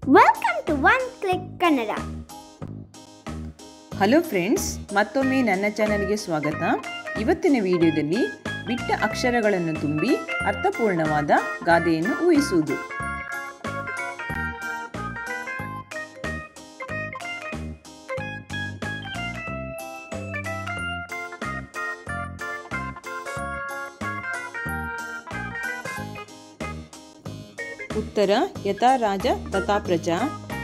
Welcome to One Click Kannada. Hello friends ಮತ್ತೊಮ್ಮೆ ನನ್ನ ಚಾನಲ್ಗೆ ಸ್ವಾಗತ ಇವತ್ತಿನ ವಿಡಿಯೋದಲ್ಲಿ ಬಿಟ್ಟ ಅಕ್ಷರಗಳನ್ನು ತುಂಬಿ ಅರ್ಥಪೂರ್ಣವಾದ ಗಾದೆಯನ್ನು ಊಹಿಸುವುದು ಉತ್ತರ ಯಥಾ ರಾಜ ತಥಾ ಪ್ರಜಾ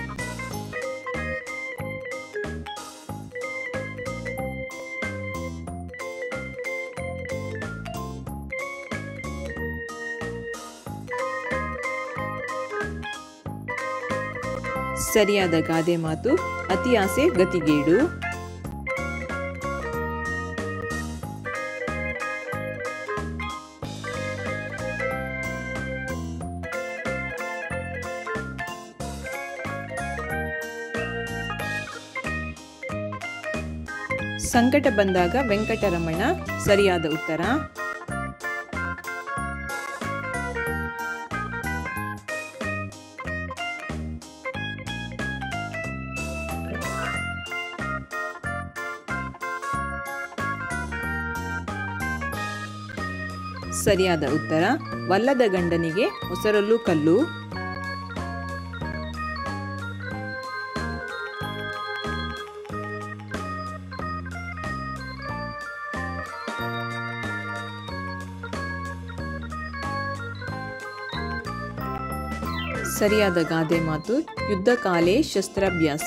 ಸರಿಯಾದ ಗಾದೆ ಮಾತು ಅತಿ ಆಸೆ ಗತಿಗೇಡು ಸಂಕಟ ಬಂದಾಗ ವೆಂಕಟರಮಣ ಸರಿಯಾದ ಉತ್ತರ ಸರಿಯಾದ ಉತ್ತರ ವಲ್ಲದ ಗಂಡನಿಗೆ ಮೊಸರಲ್ಲೂ ಕಲ್ಲು ಸರಿಯಾದ ಗಾದೆ ಮಾತು ಯುದ್ಧ ಕಾಲೇ ಶಸ್ತ್ರಾಭ್ಯಾಸ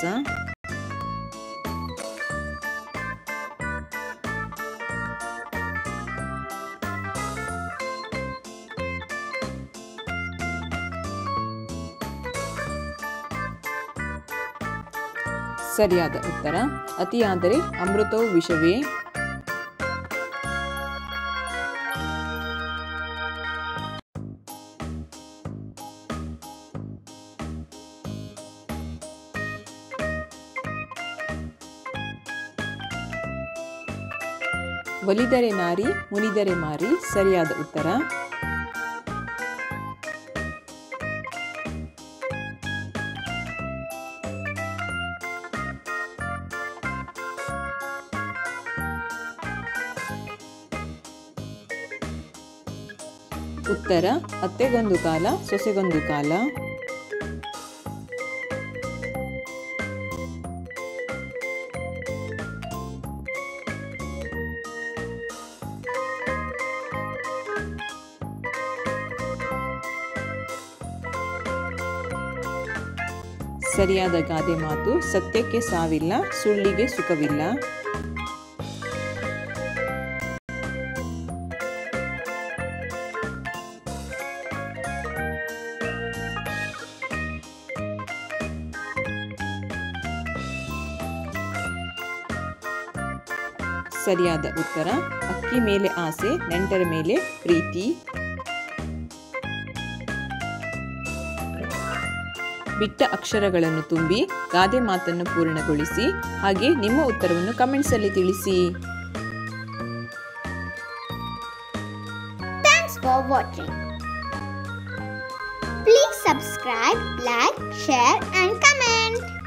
ಸರಿಯಾದ ಉತ್ತರ ಅತಿಯಾದರೆ ಅಮೃತವು ವಿಷವೇ ಒಲಿದರೆ ನಾರಿ ಮುನಿದರೆ ಮಾರಿ ಸರಿಯಾದ ಉತ್ತರ ಉತ್ತರ ಅತ್ತೆಗೊಂದು ಕಾಲ ಸೊಸೆಗೊಂದು ಕಾಲ ಸರಿಯಾದ ಗಾದೆ ಮಾತು ಸತ್ಯಕ್ಕೆ ಸಾವಿಲ್ಲ ಸುಳ್ಳಿಗೆ ಸುಖವಿಲ್ಲ ಸರಿಯಾದ ಉತ್ತರ ಅಕ್ಕಿ ಮೇಲೆ ಆಸೆ ನೆಂಟರ ಮೇಲೆ ಪ್ರೀತಿ ಬಿಟ್ಟ ಅಕ್ಷರಗಳನ್ನು ತುಂಬಿ ಗಾದೆ ಮಾತನ್ನು ಪೂರ್ಣಗೊಳಿಸಿ ಹಾಗೆ ನಿಮ್ಮ ಉತ್ತರವನ್ನು ಕಮೆಂಟ್ಸ್ ಅಲ್ಲಿ ತಿಳಿಸಿ Thanks for watching. Please subscribe, like, share, and comment.